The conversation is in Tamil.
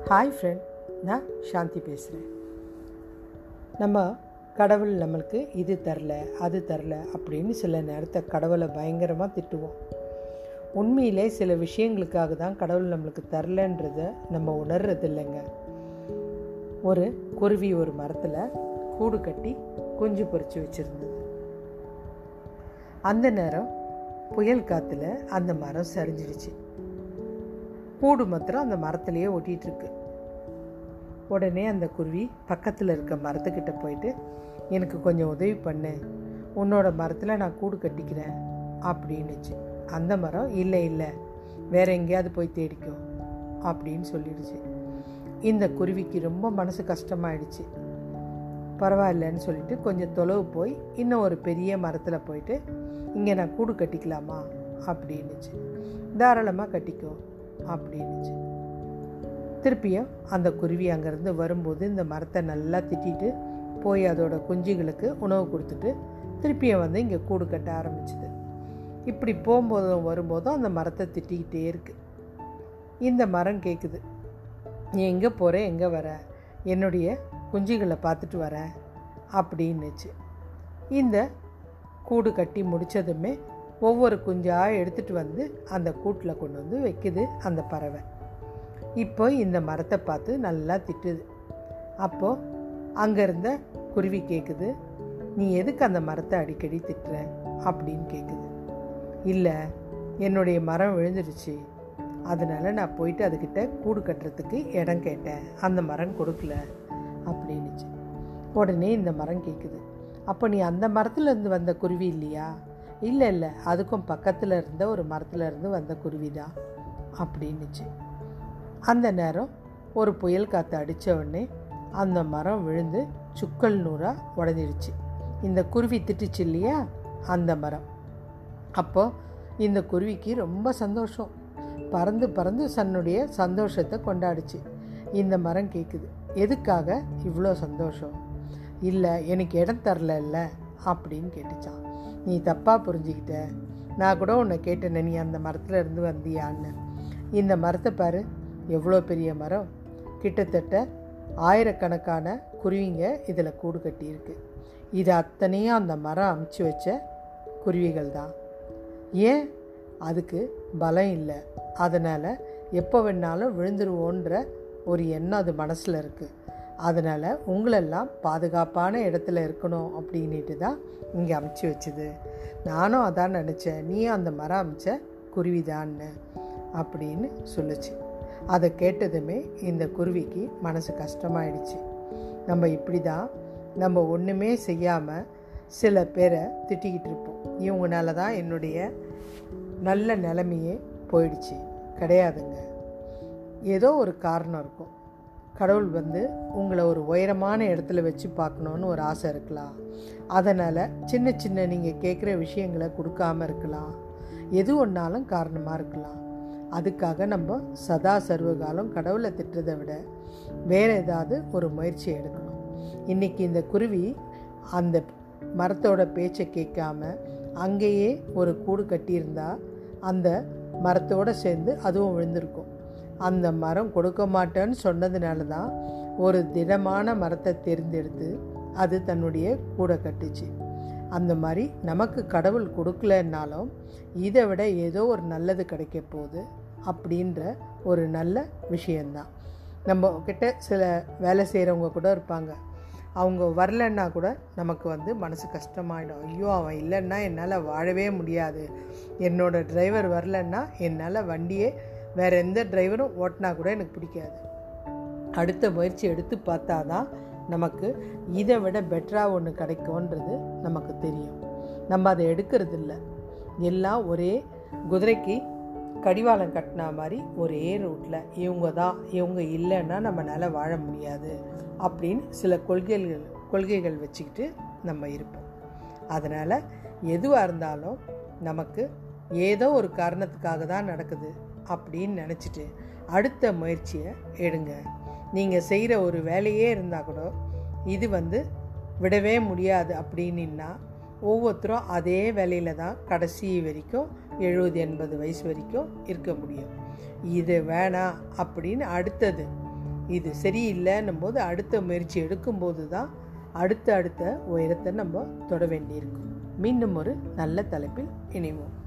ஹாய் ஃப்ரெண்ட் நான் சாந்தி பேசுகிறேன் நம்ம கடவுள் நம்மளுக்கு இது தரல அது தரல அப்படின்னு சில நேரத்தை கடவுளை பயங்கரமாக திட்டுவோம் உண்மையிலே சில விஷயங்களுக்காக தான் கடவுள் நம்மளுக்கு தரலன்றத நம்ம உணர்றது இல்லைங்க ஒரு குருவி ஒரு மரத்தில் கூடு கட்டி குஞ்சு பொறிச்சு வச்சுருந்தது அந்த நேரம் புயல் காற்றுல அந்த மரம் சரிஞ்சிடுச்சு கூடு மாத்திரம் அந்த மரத்துலேயே ஒட்டிகிட்டு இருக்கு உடனே அந்த குருவி பக்கத்தில் இருக்க மரத்துக்கிட்ட போயிட்டு எனக்கு கொஞ்சம் உதவி பண்ணு உன்னோட மரத்தில் நான் கூடு கட்டிக்கிறேன் அப்படின்னுச்சு அந்த மரம் இல்லை இல்லை வேற எங்கேயாவது போய் தேடிக்கோ அப்படின்னு சொல்லிடுச்சு இந்த குருவிக்கு ரொம்ப மனசு கஷ்டமாயிடுச்சு பரவாயில்லன்னு சொல்லிட்டு கொஞ்சம் தொலைவு போய் இன்னும் ஒரு பெரிய மரத்தில் போயிட்டு இங்கே நான் கூடு கட்டிக்கலாமா அப்படின்னுச்சு தாராளமாக கட்டிக்கோ அப்படின்னுச்சு திருப்பியும் அந்த குருவி அங்கேருந்து வரும்போது இந்த மரத்தை நல்லா திட்டிட்டு போய் அதோட குஞ்சுகளுக்கு உணவு கொடுத்துட்டு திருப்பியும் வந்து இங்கே கூடு கட்ட ஆரம்பிச்சுது இப்படி போகும்போதும் வரும்போதும் அந்த மரத்தை திட்டிக்கிட்டே இருக்கு இந்த மரம் கேட்குது நீ எங்கே போகிற எங்கே வர என்னுடைய குஞ்சுகளை பார்த்துட்டு வரேன் அப்படின்னுச்சு இந்த கூடு கட்டி முடித்ததுமே ஒவ்வொரு குஞ்சாக எடுத்துகிட்டு வந்து அந்த கூட்டில் கொண்டு வந்து வைக்குது அந்த பறவை இப்போ இந்த மரத்தை பார்த்து நல்லா திட்டுது அப்போது அங்கே இருந்த குருவி கேட்குது நீ எதுக்கு அந்த மரத்தை அடிக்கடி திட்டுற அப்படின்னு கேட்குது இல்லை என்னுடைய மரம் விழுந்துடுச்சு அதனால நான் போயிட்டு அதுக்கிட்ட கூடு கட்டுறதுக்கு இடம் கேட்டேன் அந்த மரம் கொடுக்கல அப்படின்னுச்சு உடனே இந்த மரம் கேட்குது அப்போ நீ அந்த மரத்துல இருந்து வந்த குருவி இல்லையா இல்லை இல்லை அதுக்கும் பக்கத்தில் இருந்த ஒரு மரத்தில் இருந்து வந்த குருவி தான் அப்படின்னுச்சு அந்த நேரம் ஒரு புயல் காற்று அடித்த உடனே அந்த மரம் விழுந்து சுக்கல் நூறாக உடஞ்சிடுச்சு இந்த குருவி திட்டுச்சு இல்லையா அந்த மரம் அப்போது இந்த குருவிக்கு ரொம்ப சந்தோஷம் பறந்து பறந்து தன்னுடைய சந்தோஷத்தை கொண்டாடுச்சு இந்த மரம் கேட்குது எதுக்காக இவ்வளோ சந்தோஷம் இல்லை எனக்கு இடம் தரல அப்படின்னு கேட்டுச்சான் நீ தப்பாக புரிஞ்சுக்கிட்ட நான் கூட உன்னை கேட்டேனே நீ அந்த மரத்தில் இருந்து வந்தியான்னு இந்த மரத்தை பாரு எவ்வளோ பெரிய மரம் கிட்டத்தட்ட ஆயிரக்கணக்கான குருவிங்க இதில் கூடு கட்டியிருக்கு இது அத்தனையும் அந்த மரம் அமுச்சு வச்ச குருவிகள் தான் ஏன் அதுக்கு பலம் இல்லை அதனால் எப்போ வேணாலும் விழுந்துருவோன்ற ஒரு எண்ணம் அது மனசில் இருக்குது அதனால் உங்களெல்லாம் பாதுகாப்பான இடத்துல இருக்கணும் அப்படின்ட்டு தான் இங்கே அமுச்சு வச்சுது நானும் அதான் நினச்சேன் நீயும் அந்த மரம் அமைச்ச குருவிதான்னு அப்படின்னு சொல்லுச்சு அதை கேட்டதுமே இந்த குருவிக்கு மனசு கஷ்டமாயிடுச்சு நம்ம இப்படி தான் நம்ம ஒன்றுமே செய்யாமல் சில பேரை திட்டிக்கிட்டு இருப்போம் இவங்கனால தான் என்னுடைய நல்ல நிலைமையே போயிடுச்சு கிடையாதுங்க ஏதோ ஒரு காரணம் இருக்கும் கடவுள் வந்து உங்களை ஒரு உயரமான இடத்துல வச்சு பார்க்கணுன்னு ஒரு ஆசை இருக்கலாம் அதனால் சின்ன சின்ன நீங்கள் கேட்குற விஷயங்களை கொடுக்காம இருக்கலாம் எது ஒன்றாலும் காரணமாக இருக்கலாம் அதுக்காக நம்ம சதா சர்வகாலம் கடவுளை திட்டுறதை விட வேறு ஏதாவது ஒரு முயற்சி எடுக்கணும் இன்றைக்கி இந்த குருவி அந்த மரத்தோட பேச்சை கேட்காம அங்கேயே ஒரு கூடு கட்டியிருந்தா அந்த மரத்தோடு சேர்ந்து அதுவும் விழுந்திருக்கும் அந்த மரம் கொடுக்க மாட்டேன்னு சொன்னதுனால தான் ஒரு திடமான மரத்தை தேர்ந்தெடுத்து அது தன்னுடைய கூடை கட்டுச்சு அந்த மாதிரி நமக்கு கடவுள் கொடுக்கலன்னாலும் இதை விட ஏதோ ஒரு நல்லது கிடைக்க போகுது அப்படின்ற ஒரு நல்ல விஷயந்தான் நம்ம கிட்ட சில வேலை செய்கிறவங்க கூட இருப்பாங்க அவங்க வரலன்னா கூட நமக்கு வந்து மனசு கஷ்டமாயிடும் ஐயோ அவன் இல்லைன்னா என்னால் வாழவே முடியாது என்னோட டிரைவர் வரலன்னா என்னால் வண்டியே வேறு எந்த டிரைவரும் ஓட்டினா கூட எனக்கு பிடிக்காது அடுத்த முயற்சி எடுத்து பார்த்தா தான் நமக்கு இதை விட பெட்டராக ஒன்று கிடைக்கும்ன்றது நமக்கு தெரியும் நம்ம அதை எடுக்கிறது இல்லை எல்லாம் ஒரே குதிரைக்கு கடிவாளம் கட்டினா மாதிரி ஒரே ரூட்டில் இவங்க தான் இவங்க இல்லைன்னா நம்மளால் வாழ முடியாது அப்படின்னு சில கொள்கைகள் கொள்கைகள் வச்சுக்கிட்டு நம்ம இருப்போம் அதனால் எதுவாக இருந்தாலும் நமக்கு ஏதோ ஒரு காரணத்துக்காக தான் நடக்குது அப்படின்னு நினச்சிட்டு அடுத்த முயற்சியை எடுங்க நீங்கள் செய்கிற ஒரு வேலையே இருந்தால் கூட இது வந்து விடவே முடியாது அப்படின்னா ஒவ்வொருத்தரும் அதே வேலையில் தான் கடைசி வரைக்கும் எழுபது எண்பது வயசு வரைக்கும் இருக்க முடியும் இது வேணாம் அப்படின்னு அடுத்தது இது சரியில்லைன்னும் போது அடுத்த முயற்சி எடுக்கும்போது தான் அடுத்த அடுத்த உயரத்தை நம்ம தொட வேண்டியிருக்கும் மீண்டும் ஒரு நல்ல தலைப்பில் இணைவோம்